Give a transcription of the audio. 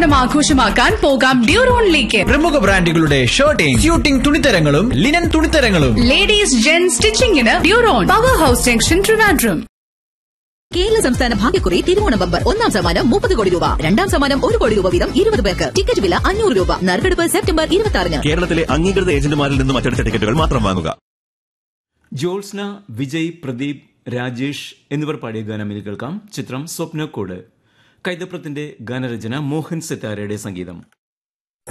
ഓണം ആഘോഷമാക്കാൻ പോകാം ഡ്യൂറോണിലേക്ക് പ്രമുഖ ബ്രാൻഡുകളുടെ ഷർട്ടിംഗ് സ്യൂട്ടിംഗ് തുണിത്തരങ്ങളും ലിനൻ തുണിത്തരങ്ങളും ലേഡീസ് ജെൻ സ്റ്റിച്ചിങ്ങിന് Duron power house junction Trivandrum Kerala സംസ്ഥാന ഭാഗ്യക്കുറി തിരുവോണ ബമ്പർ ഒന്നാം സമ്മാനം മുപ്പത് കോടി രൂപ രണ്ടാം സമ്മാനം ഒരു കോടി രൂപ വീതം ഇരുപത് പേർക്ക് ടിക്കറ്റ് വില അഞ്ഞൂറ് രൂപ നറുക്കെടുപ്പ് സെപ്റ്റംബർ ഇരുപത്തി ആറിന് കേരളത്തിലെ അംഗീകൃത ഏജന്റുമാരിൽ നിന്നും അച്ചടിച്ച ടിക്കറ്റുകൾ മാത്രം വാങ്ങുക ജോത്സ്ന വിജയ് പ്രദീപ് രാജേഷ് എന്നിവർ പാടിയ ഗാനം ഇനി കേൾക്കാം ചിത്രം സ്വപ്നക്കോട് കൈതപ്രത്തിന്റെ ഗാനരചന മോഹൻ സിത്താരയുടെ സംഗീതം